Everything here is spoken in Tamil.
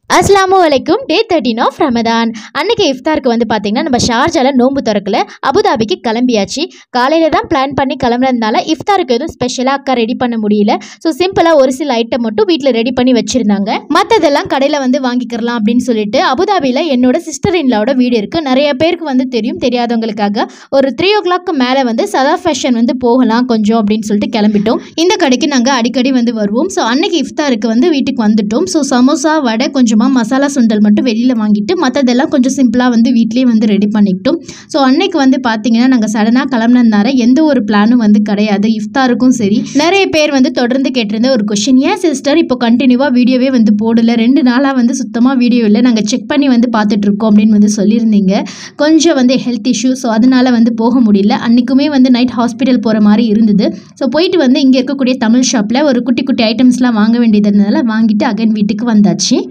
அஸ்லாமு அலைக்கும் டே தேர்ட்டின் ஆஃப் ரமதான் அன்னைக்கு இஃப்தாருக்கு வந்து பார்த்தீங்கன்னா நம்ம ஷார்ஜால நோன்பு திறக்கல அபுதாபிக்கு கிளம்பியாச்சு காலையில் தான் பிளான் பண்ணி கிளம்புனதுனால இஃப்தாருக்கு எதுவும் ஸ்பெஷலாக அக்கா ரெடி பண்ண முடியல ஸோ சிம்பிளாக ஒரு சில ஐட்டம் மட்டும் வீட்டில் ரெடி பண்ணி வச்சுருந்தாங்க மற்றதெல்லாம் கடையில் வந்து வாங்கிக்கிறலாம் அப்படின்னு சொல்லிட்டு அபுதாபியில் என்னோட சிஸ்டர் இன்லாவோட வீடு இருக்குது நிறைய பேருக்கு வந்து தெரியும் தெரியாதவங்களுக்காக ஒரு த்ரீ ஓ கிளாக்கு மேலே வந்து சதா ஃபேஷன் வந்து போகலாம் கொஞ்சம் அப்படின்னு சொல்லிட்டு கிளம்பிட்டோம் இந்த கடைக்கு நாங்கள் அடிக்கடி வந்து வருவோம் ஸோ அன்னைக்கு இஃப்தாருக்கு வந்து வீட்டுக்கு வந்துட்டோம் ஸோ சமோசா வடை கொஞ்சமாக மசாலா சுண்டல் மட்டும் வெளியில் வாங்கிட்டு மற்றதெல்லாம் கொஞ்சம் சிம்பிளாக வந்து வீட்லேயே வந்து ரெடி பண்ணிக்கிட்டோம் ஸோ அன்னைக்கு வந்து பார்த்தீங்கன்னா நாங்கள் சடனாக கிளம்புனதுனால எந்த ஒரு பிளானும் வந்து கிடையாது இஃப்தாருக்கும் சரி நிறைய பேர் வந்து தொடர்ந்து கேட்டிருந்த ஒரு கொஷின் ஏன் சிஸ்டர் இப்போ கண்டினியூவாக வீடியோவே வந்து போடல ரெண்டு நாளாக வந்து சுத்தமாக வீடியோ இல்லை நாங்கள் செக் பண்ணி வந்து பார்த்துட்டு இருக்கோம் அப்படின்னு வந்து சொல்லியிருந்தீங்க கொஞ்சம் வந்து ஹெல்த் இஷ்யூ ஸோ அதனால வந்து போக முடியல அன்றைக்குமே வந்து நைட் ஹாஸ்பிட்டல் போகிற மாதிரி இருந்தது ஸோ போயிட்டு வந்து இங்கே இருக்கக்கூடிய தமிழ் ஷாப்பில் ஒரு குட்டி குட்டி ஐட்டம்ஸ்லாம் வாங்க வேண்டியது இருந்ததால வாங்கிட்டு அகைன் வீட்டுக்கு வந்தாச்சு